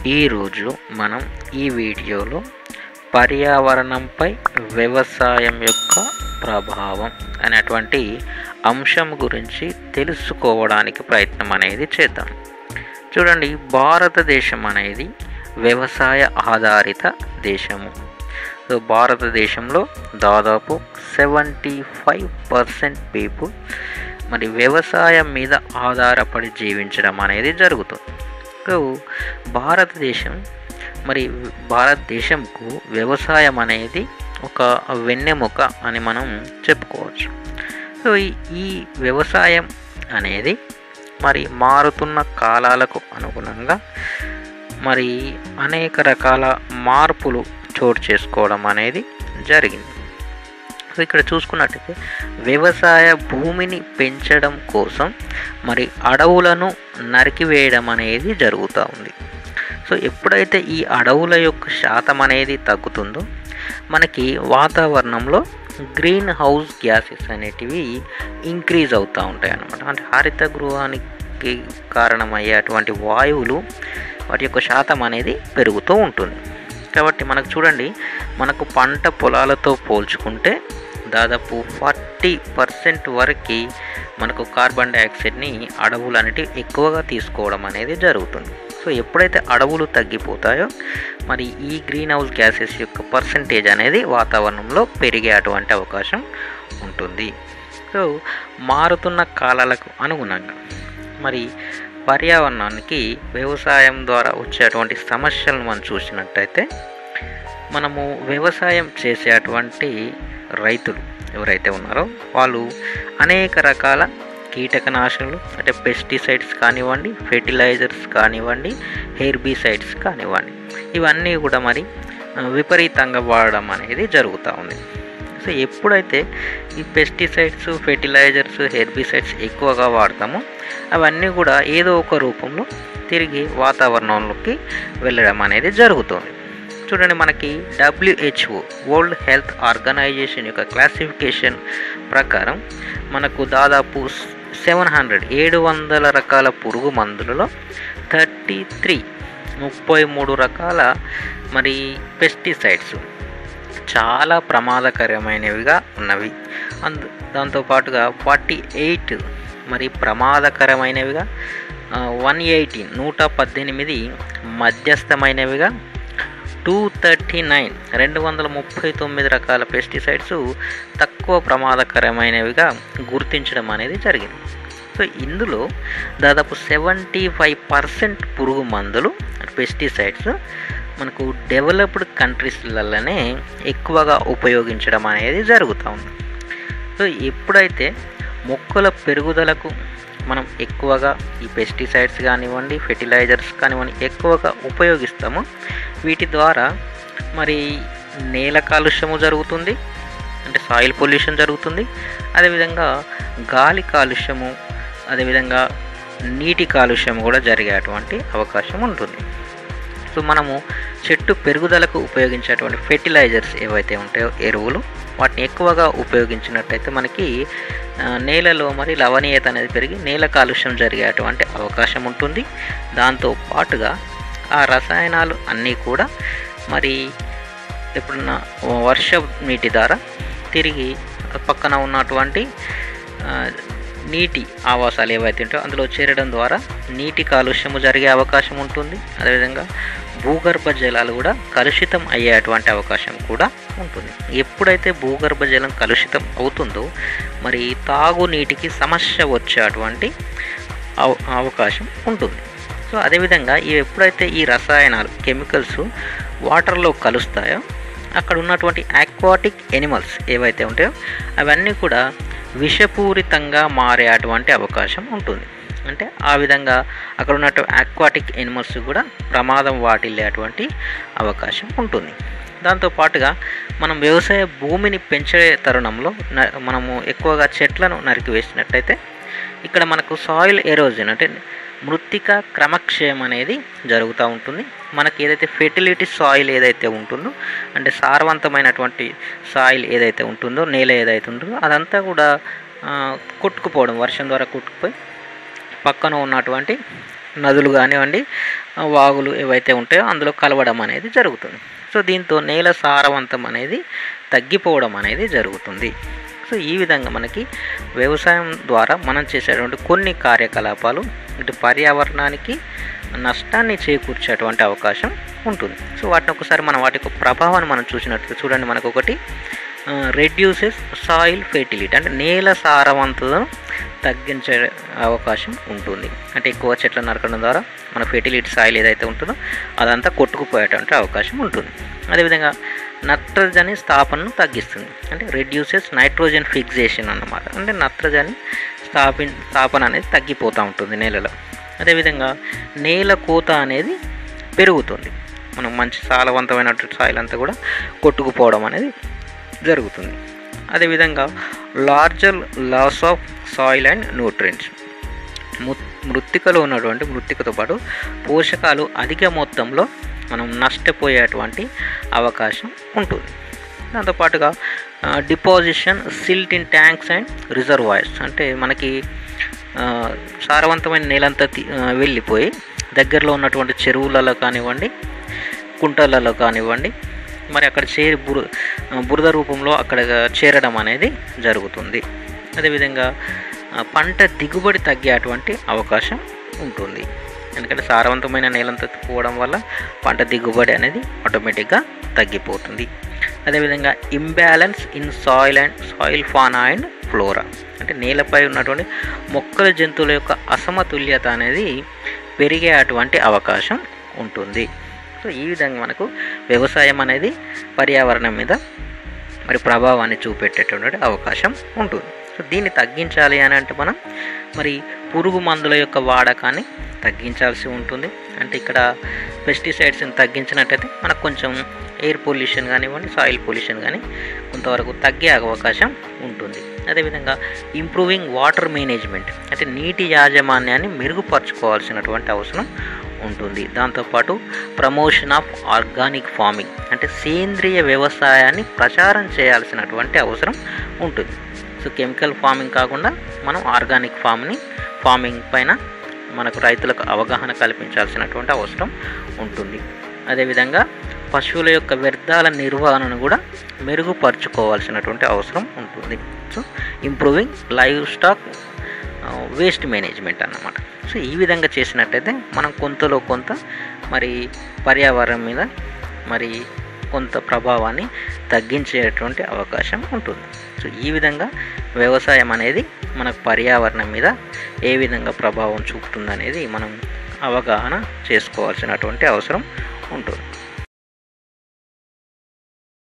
ఈరోజు మనం ఈ వీడియోలో పర్యావరణంపై వ్యవసాయం యొక్క ప్రభావం అనేటువంటి అంశం గురించి తెలుసుకోవడానికి ప్రయత్నం అనేది చేద్దాం చూడండి భారతదేశం అనేది వ్యవసాయ ఆధారిత దేశము సో భారతదేశంలో దాదాపు సెవెంటీ ఫైవ్ పర్సెంట్ పీపుల్ మరి వ్యవసాయం మీద ఆధారపడి జీవించడం అనేది జరుగుతుంది సో భారతదేశం మరి భారతదేశంకు వ్యవసాయం అనేది ఒక వెన్నెముక అని మనం చెప్పుకోవచ్చు సో ఈ- ఈ వ్యవసాయం అనేది మరి మారుతున్న కాలాలకు అనుగుణంగా మరి అనేక రకాల మార్పులు చోటు చేసుకోవడం అనేది జరిగింది సో ఇక్కడ చూసుకున్నట్టయితే వ్యవసాయ భూమిని పెంచడం కోసం మరి అడవులను నరికివేయడం అనేది జరుగుతూ ఉంది సో ఎప్పుడైతే ఈ అడవుల యొక్క శాతం అనేది తగ్గుతుందో మనకి వాతావరణంలో గ్రీన్ హౌస్ గ్యాసెస్ అనేటివి ఇంక్రీజ్ అవుతూ ఉంటాయి అన్నమాట అంటే హరిత గృహానికి కారణమయ్యేటువంటి వాయువులు వాటి యొక్క శాతం అనేది పెరుగుతూ ఉంటుంది కాబట్టి మనకు చూడండి మనకు పంట పొలాలతో పోల్చుకుంటే దాదాపు ఫార్టీ పర్సెంట్ వరకు మనకు కార్బన్ డైఆక్సైడ్ని అడవులు అనేటివి ఎక్కువగా తీసుకోవడం అనేది జరుగుతుంది సో ఎప్పుడైతే అడవులు తగ్గిపోతాయో మరి ఈ గ్రీన్ హౌస్ గ్యాసెస్ యొక్క పర్సంటేజ్ అనేది వాతావరణంలో పెరిగే అటువంటి అవకాశం ఉంటుంది సో మారుతున్న కాలాలకు అనుగుణంగా మరి పర్యావరణానికి వ్యవసాయం ద్వారా వచ్చేటువంటి సమస్యలను మనం చూసినట్టయితే మనము వ్యవసాయం చేసేటువంటి రైతులు ఎవరైతే ఉన్నారో వాళ్ళు అనేక రకాల కీటకనాశనలు అంటే పెస్టిసైడ్స్ కానివ్వండి ఫెర్టిలైజర్స్ కానివ్వండి హెర్బిసైడ్స్ కానివ్వండి ఇవన్నీ కూడా మరి ఆ, విపరీతంగా వాడడం అనేది జరుగుతూ ఉంది సో ఎప్పుడైతే ఈ పెస్టిసైడ్స్ ఫెర్టిలైజర్స్ హెర్బిసైడ్స్ ఎక్కువగా వాడతామో అవన్నీ కూడా ఏదో ఒక రూపంలో తిరిగి వాతావరణంలోకి వెళ్ళడం అనేది జరుగుతుంది చూడండి మనకి డబ్ల్యూహెచ్ఓ వరల్డ్ హెల్త్ ఆర్గనైజేషన్ యొక్క క్లాసిఫికేషన్ ప్రకారం మనకు దాదాపు సెవెన్ హండ్రెడ్ ఏడు వందల రకాల పురుగు మందులలో థర్టీ త్రీ ముప్పై మూడు రకాల మరి పెస్టిసైడ్స్ చాలా ప్రమాదకరమైనవిగా ఉన్నవి అందు దాంతోపాటుగా ఫార్టీ ఎయిట్ మరి ప్రమాదకరమైనవిగా వన్ ఎయిటీన్ నూట పద్దెనిమిది మధ్యస్థమైనవిగా టూ థర్టీ నైన్ రెండు వందల ముప్పై తొమ్మిది రకాల పెస్టిసైడ్స్ తక్కువ ప్రమాదకరమైనవిగా గుర్తించడం అనేది జరిగింది సో ఇందులో దాదాపు సెవెంటీ ఫైవ్ పర్సెంట్ పురుగు మందులు పెస్టిసైడ్స్ మనకు డెవలప్డ్ కంట్రీస్లలోనే ఎక్కువగా ఉపయోగించడం అనేది జరుగుతూ ఉంది సో ఎప్పుడైతే మొక్కల పెరుగుదలకు మనం ఎక్కువగా ఈ పెస్టిసైడ్స్ కానివ్వండి ఫెర్టిలైజర్స్ కానివ్వండి ఎక్కువగా ఉపయోగిస్తామో వీటి ద్వారా మరి నేల కాలుష్యము జరుగుతుంది అంటే సాయిల్ పొల్యూషన్ జరుగుతుంది అదేవిధంగా గాలి కాలుష్యము అదేవిధంగా నీటి కాలుష్యం కూడా జరిగేటువంటి అవకాశం ఉంటుంది సో మనము చెట్టు పెరుగుదలకు ఉపయోగించేటువంటి ఫెర్టిలైజర్స్ ఏవైతే ఉంటాయో ఎరువులు వాటిని ఎక్కువగా ఉపయోగించినట్టయితే మనకి ఆ, నేలలో మరి లవణీయత అనేది పెరిగి నేల కాలుష్యం జరిగేటువంటి అవకాశం ఉంటుంది దాంతో పాటుగా ఆ రసాయనాలు అన్నీ కూడా మరి ఎప్పుడన్నా వర్ష నీటి ద్వారా తిరిగి పక్కన ఉన్నటువంటి ఆ, నీటి ఆవాసాలు ఏవైతే ఉంటాయో అందులో చేరడం ద్వారా నీటి కాలుష్యము జరిగే అవకాశం ఉంటుంది అదేవిధంగా భూగర్భ జలాలు కూడా కలుషితం అయ్యేటువంటి అవకాశం కూడా ఉంటుంది ఎప్పుడైతే భూగర్భ జలం కలుషితం అవుతుందో మరి తాగునీటికి సమస్య వచ్చేటువంటి అవ అవకాశం ఉంటుంది సో అదేవిధంగా ఈ ఎప్పుడైతే ఈ రసాయనాలు కెమికల్స్ వాటర్లో కలుస్తాయో అక్కడ ఉన్నటువంటి ఆక్వాటిక్ ఎనిమల్స్ ఏవైతే ఉంటాయో అవన్నీ కూడా విషపూరితంగా మారే అటువంటి అవకాశం ఉంటుంది అంటే ఆ విధంగా అక్కడ ఉన్నట్టు ఆక్వాటిక్ ఎనిమల్స్ కూడా ప్రమాదం వాటిల్లేటువంటి అవకాశం ఉంటుంది దాంతోపాటుగా మనం వ్యవసాయ భూమిని పెంచే తరుణంలో న- మనము ఎక్కువగా చెట్లను నరికివేసినట్టయితే ఇక్కడ మనకు సాయిల్ ఎరోజన్ అంటే మృత్తిక క్రమక్షయం అనేది జరుగుతూ ఉంటుంది మనకి ఏదైతే ఫెర్టిలిటీ సాయిల్ ఏదైతే ఉంటుందో అంటే సారవంతమైనటువంటి సాయిల్ ఏదైతే ఉంటుందో నేల ఏదైతే ఉంటుందో అదంతా కూడా ఆ, కొట్టుకుపోవడం వర్షం ద్వారా కొట్టుకుపోయి పక్కన ఉన్నటువంటి నదులు కానివ్వండి ఆ, వాగులు ఏవైతే ఉంటాయో అందులో కలవడం అనేది జరుగుతుంది సో దీంతో నేల సారవంతం అనేది తగ్గిపోవడం అనేది జరుగుతుంది సో ఈ విధంగా మనకి వ్యవసాయం ద్వారా మనం చేసేటువంటి కొన్ని కార్యకలాపాలు ఇటు పర్యావరణానికి నష్టాన్ని చేకూర్చేటువంటి అవకాశం ఉంటుంది సో వాటిని ఒకసారి మనం వాటి యొక్క ప్రభావాన్ని మనం చూసినట్లు చూడండి మనకు ఒకటి రెడ్యూసెస్ సాయిల్ ఫెర్టిలిటీ అంటే నేల సారవంతతను తగ్గించే అవకాశం ఉంటుంది అంటే ఎక్కువ చెట్ల నరకడం ద్వారా మన ఫెర్టిలిటీ సాయిల్ ఏదైతే ఉంటుందో అదంతా కొట్టుకుపోయేటువంటి అవకాశం ఉంటుంది అదేవిధంగా నత్రజని స్థాపనను తగ్గిస్తుంది అంటే రెడ్యూసెస్ నైట్రోజన్ ఫిక్సేషన్ అన్నమాట అంటే నత్రజని స్థాపి స్థాపన అనేది తగ్గిపోతూ ఉంటుంది నేలలో అదేవిధంగా నేల కోత అనేది పెరుగుతుంది మనం మంచి సారవంతమైనటువంటి సాయిల్ అంతా కూడా కొట్టుకుపోవడం అనేది జరుగుతుంది అదేవిధంగా larger loss of soil and nutrients మృత్తికలో ఉన్నటువంటి మృత్తికతో పాటు పోషకాలు అధిక మొత్తంలో మనం నష్టపోయేటువంటి అవకాశం ఉంటుంది దాంతోపాటుగా deposition silt in tanks and reservoirs అంటే మనకి ఆ, సారవంతమైన నేలంతా తీ- ఆ, వెళ్ళిపోయి దగ్గరలో ఉన్నటువంటి చెరువులలో కానివ్వండి కుంటలలో కానివ్వండి మరి అక్కడ చేరి బుర బురద రూపంలో అక్కడ చేరడం అనేది జరుగుతుంది అదేవిధంగా ఆ, పంట దిగుబడి తగ్గేటువంటి అవకాశం ఉంటుంది ఎందుకంటే సారవంతమైన నేలంతా పోవడం వల్ల పంట దిగుబడి అనేది ఆటోమేటిక్గా తగ్గిపోతుంది అదేవిధంగా imbalance in soil and soil fauna and flora అంటే నేలపై ఉన్నటువంటి మొక్కల జంతువుల యొక్క అసమతుల్యత అనేది పెరిగే అటువంటి అవకాశం ఉంటుంది సో ఈ విధంగా మనకు వ్యవసాయం అనేది పర్యావరణం మీద మరి ప్రభావాన్ని చూపెట్టేటువంటి అవకాశం ఉంటుంది సో దీన్ని తగ్గించాలి అని అంటే మనం మరి పురుగు మందుల యొక్క వాడకాన్ని తగ్గించాల్సి ఉంటుంది అంటే ఇక్కడ పెస్టిసైడ్స్ని తగ్గించినట్టయితే మనకు కొంచెం ఎయిర్ పొల్యూషన్ కానివ్వండి సాయిల్ పొల్యూషన్ కానీ కొంతవరకు తగ్గే అవకాశం ఉంటుంది అదేవిధంగా ఇంప్రూవింగ్ వాటర్ మేనేజ్మెంట్ అంటే నీటి యాజమాన్యాన్ని మెరుగుపరచుకోవాల్సినటువంటి అవసరం ఉంటుంది దాంతోపాటు ప్రమోషన్ ఆఫ్ ఆర్గానిక్ ఫార్మింగ్ అంటే సేంద్రియ వ్యవసాయాన్ని ప్రచారం చేయాల్సినటువంటి అవసరం ఉంటుంది సో కెమికల్ ఫార్మింగ్ కాకుండా మనం ఆర్గానిక్ ఫామ్ని ఫార్మింగ్ పైన మనకు రైతులకు అవగాహన కల్పించాల్సినటువంటి అవసరం ఉంటుంది అదేవిధంగా పశువుల యొక్క వ్యర్థాల నిర్వహణను కూడా మెరుగుపరుచుకోవాల్సినటువంటి అవసరం ఉంటుంది so improving livestock waste management అన్నమాట సో ఈ విధంగా చేసినట్టయితే మనం కొంతలో కొంత మరి పర్యావరణం మీద మరి కొంత ప్రభావాన్ని తగ్గించేటువంటి అవకాశం ఉంటుంది సో ఈ విధంగా వ్యవసాయం అనేది మనకు పర్యావరణం మీద ఏ విధంగా ప్రభావం చూపుతుందనేది మనం అవగాహన చేసుకోవాల్సినటువంటి అవసరం ఉంటుంది